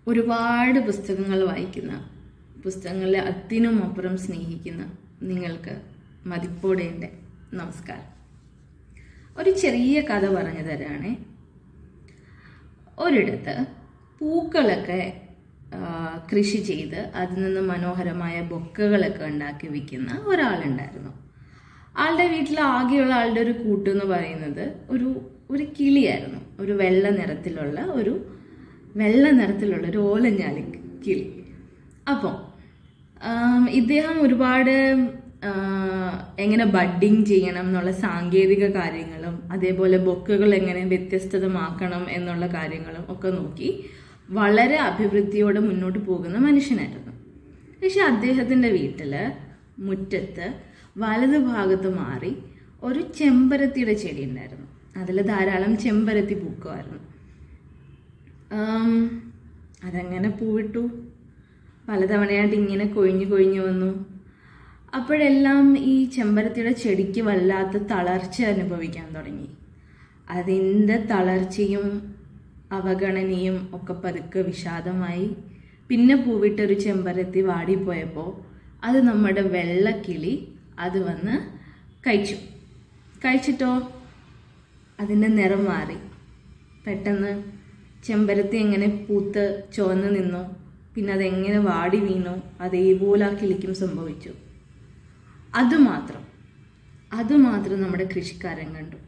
ഒരുപാട് പുസ്തകങ്ങൾ വായിക്കുന്ന പുസ്തകങ്ങളെ അതിനും അപ്പുറം സ്നേഹിക്കുന്ന നിങ്ങൾക്ക് മതിപ്പോടെ എൻ്റെ നമസ്കാരം ഒരു ചെറിയ കഥ പറഞ്ഞു തരാണേ ഒരിടത്ത് പൂക്കളൊക്കെ ആ, കൃഷി ചെയ്ത് അതിൽ നിന്ന് മനോഹരമായ ബൊക്കകളൊക്കെ ഉണ്ടാക്കി വിൽക്കുന്ന ഒരാളുണ്ടായിരുന്നു ആളുടെ വീട്ടിൽ ആകെയുള്ള ആളുടെ ഒരു കൂട്ട് എന്ന് പറയുന്നത് ഒരു ഒരു കിളിയായിരുന്നു ഒരു വെള്ള നിറത്തിലുള്ള ഒരു വെള്ള നിറത്തിലുള്ള ഒരു ഓലഞ്ഞാലി കിളി അപ്പം ആം, ഇദ്ദേഹം ഒരുപാട് ആ, എങ്ങനെ ബഡ്ഡിങ് ചെയ്യണം എന്നുള്ള സാങ്കേതിക കാര്യങ്ങളും അതേപോലെ ബൊക്കുകൾ എങ്ങനെ വ്യത്യസ്തതമാക്കണം എന്നുള്ള കാര്യങ്ങളും ഒക്കെ നോക്കി വളരെ അഭിവൃദ്ധിയോടെ മുന്നോട്ട് പോകുന്ന മനുഷ്യനായിരുന്നു പക്ഷെ അദ്ദേഹത്തിന്റെ വീട്ടില് മുറ്റത്ത് വലതു ഭാഗത്ത് മാറി ഒരു ചെമ്പരത്തിയുടെ ചെടി ഉണ്ടായിരുന്നു അതിൽ ധാരാളം ചെമ്പരത്തി പൂക്കുമായിരുന്നു ആം, അതങ്ങനെ പൂവിട്ടു പലതവണയായിട്ട് ഇങ്ങനെ കൊഴിഞ്ഞു കൊഴിഞ്ഞു വന്നു അപ്പോഴെല്ലാം ഈ ചെമ്പരത്തിയുടെ ചെടിക്ക് വല്ലാത്ത തളർച്ച അനുഭവിക്കാൻ തുടങ്ങി അതിൻ്റെ തളർച്ചയും അവഗണനയും ഒക്കെ പതുക്കെ വിഷാദമായി പിന്നെ പൂവിട്ടൊരു ചെമ്പരത്തി വാടിപ്പോയപ്പോൾ അത് നമ്മുടെ വെള്ളക്കിളി അത് വന്ന് കഴിച്ചു കഴിച്ചിട്ടോ അതിൻ്റെ നിറം മാറി പെട്ടെന്ന് ചെമ്പരത്തി എങ്ങനെ പൂത്ത് ചുവന്ന് നിന്നു പിന്നെ അതെങ്ങനെ വാടി വീണു അതേപോലെ ആ കിളിക്കും സംഭവിച്ചു അതുമാത്രം അതുമാത്രം നമ്മുടെ കൃഷിക്കാരൻ കണ്ടു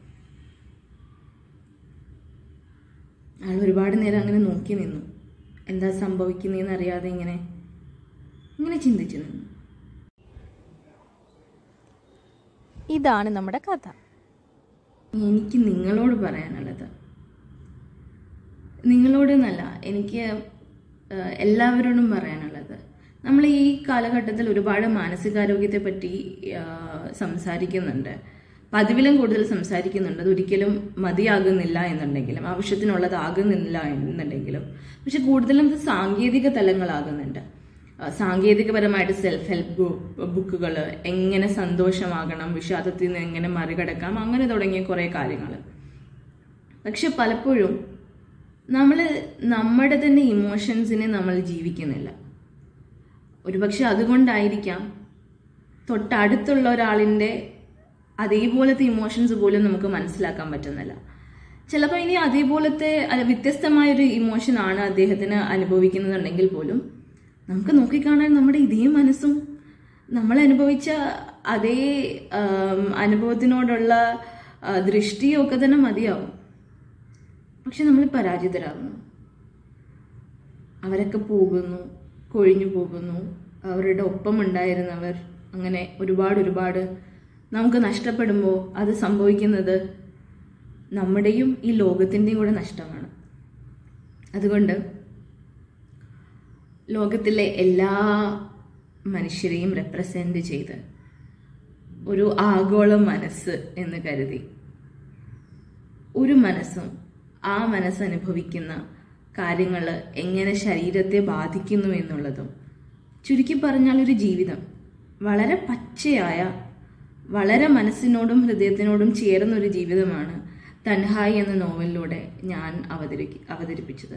അയാൾ ഒരുപാട് നേരം അങ്ങനെ നോക്കി നിന്നു എന്താ സംഭവിക്കുന്നതെന്ന് അറിയാതെ ഇങ്ങനെ ഇങ്ങനെ ചിന്തിച്ചു നിന്നു ഇതാണ് നമ്മുടെ കഥ എനിക്ക് നിങ്ങളോട് പറയാനുള്ളത് നിങ്ങളോട് എന്നല്ല എനിക്ക് ഏഹ്, എല്ലാവരോടും പറയാനുള്ളത് നമ്മൾ ഈ കാലഘട്ടത്തിൽ ഒരുപാട് മാനസികാരോഗ്യത്തെ പറ്റി ഏഹ്, സംസാരിക്കുന്നുണ്ട് പതിവിലും കൂടുതൽ സംസാരിക്കുന്നുണ്ട് അതൊരിക്കലും മതിയാകുന്നില്ല എന്നുണ്ടെങ്കിലും ആവശ്യത്തിനുള്ളതാകുന്നില്ല എന്നുണ്ടെങ്കിലും പക്ഷെ കൂടുതലും ഇത് സാങ്കേതിക തലങ്ങളാകുന്നുണ്ട് ആ, സാങ്കേതികപരമായിട്ട് സെൽഫ് ഹെൽപ്പ് ബുക്കുകൾ എങ്ങനെ സന്തോഷമാകണം വിഷാദത്തിൽ നിന്ന് എങ്ങനെ മറികടക്കാം അങ്ങനെ തുടങ്ങിയ കുറേ കാര്യങ്ങൾ പക്ഷെ പലപ്പോഴും നമ്മൾ നമ്മുടെ തന്നെ ഇമോഷൻസിനെ നമ്മൾ ജീവിക്കുന്നില്ല ഒരുപക്ഷെ അതുകൊണ്ടായിരിക്കാം തൊട്ടടുത്തുള്ള ഒരാളിൻ്റെ അതേപോലത്തെ ഇമോഷൻസ് പോലും നമുക്ക് മനസ്സിലാക്കാൻ പറ്റുന്നില്ല ചിലപ്പോൾ ഇനി അതേപോലത്തെ അല്ല, വ്യത്യസ്തമായൊരു ഇമോഷനാണ് അദ്ദേഹത്തിന് അനുഭവിക്കുന്നുണ്ടെങ്കിൽ പോലും നമുക്ക് നോക്കിക്കാണാൻ നമ്മുടെ ഇതേ മനസ്സും നമ്മൾ അനുഭവിച്ച അതേ ആം, അനുഭവത്തിനോടുള്ള ആ, ദൃഷ്ടിയും ഒക്കെ തന്നെ മതിയാവും പക്ഷെ നമ്മൾ പരാജിതരാകുന്നു അവരൊക്കെ പോകുന്നു കൊഴിഞ്ഞു പോകുന്നു അവരുടെ ഒപ്പം ഉണ്ടായിരുന്നവർ അങ്ങനെ ഒരുപാട് ഒരുപാട് നമുക്ക് നഷ്ടപ്പെടുമ്പോൾ അത് സംഭവിക്കുന്നത് നമ്മുടെയും ഈ ലോകത്തിൻ്റെയും കൂടെ നഷ്ടമാണ് അതുകൊണ്ട് ലോകത്തിലെ എല്ലാ മനുഷ്യരെയും റെപ്രസെൻ്റ് ചെയ്ത് ഒരു ആഗോള മനസ്സ് എന്ന് കരുതി ഒരു മനസ്സും ആ മനസ്സ് അനുഭവിക്കുന്ന കാര്യങ്ങൾ എങ്ങനെ ശരീരത്തെ ബാധിക്കുന്നു എന്നുള്ളതും ചുരുക്കി പറഞ്ഞാൽ ഒരു ജീവിതം വളരെ പച്ചയായ വളരെ മനസ്സിനോടും ഹൃദയത്തിനോടും ചേർന്ന ഒരു ജീവിതമാണ് തൻഹായി എന്ന നോവലിലൂടെ ഞാൻ അവതരി അവതരിപ്പിച്ചത്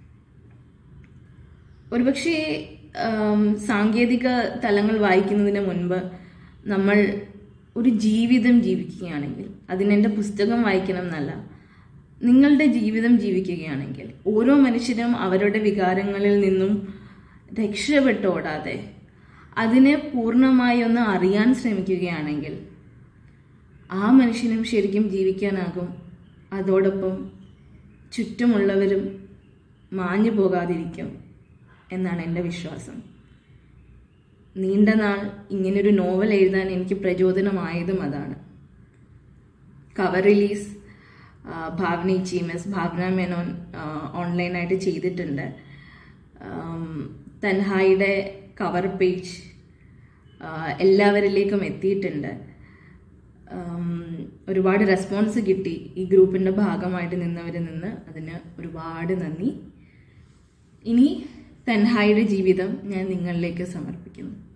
ഒരുപക്ഷെ ആം, സാങ്കേതിക തലങ്ങൾ വായിക്കുന്നതിന് മുൻപ് നമ്മൾ ഒരു ജീവിതം ജീവിക്കുകയാണെങ്കിൽ അതിനെൻ്റെ പുസ്തകം വായിക്കണം എന്നല്ല നിങ്ങളുടെ ജീവിതം ജീവിക്കുകയാണെങ്കിൽ ഓരോ മനുഷ്യരും അവരുടെ വികാരങ്ങളിൽ നിന്നും രക്ഷപ്പെട്ടോടാതെ അതിനെ പൂർണ്ണമായി ഒന്ന് അറിയാൻ ശ്രമിക്കുകയാണെങ്കിൽ ആ മനുഷ്യനും ശരിക്കും ജീവിക്കാനാകും അതോടൊപ്പം ചുറ്റുമുള്ളവരും മാഞ്ഞു പോകാതിരിക്കും എന്നാണ് എൻ്റെ വിശ്വാസം നീണ്ട നാൾ ഇങ്ങനൊരു നോവൽ എഴുതാൻ എനിക്ക് പ്രചോദനമായതും അതാണ് കവർ റിലീസ് ആ, ഭാവനി ചീമസ് ഭാവന മേനോൻ ആ, ഓൺലൈനായിട്ട് ചെയ്തിട്ടുണ്ട് ആം, തൻഹായിയുടെ കവർ പേജ് ആ, എല്ലാവരിലേക്കും എത്തിയിട്ടുണ്ട് ആം, ഒരുപാട് റെസ്പോൺസ് കിട്ടി ഈ ഗ്രൂപ്പിൻ്റെ ഭാഗമായിട്ട് നിന്നവരിൽ നിന്ന് അതിന് ഒരുപാട് നന്ദി ഇനി തൻഹായിയുടെ ജീവിതം ഞാൻ നിങ്ങളിലേക്ക് സമർപ്പിക്കുന്നു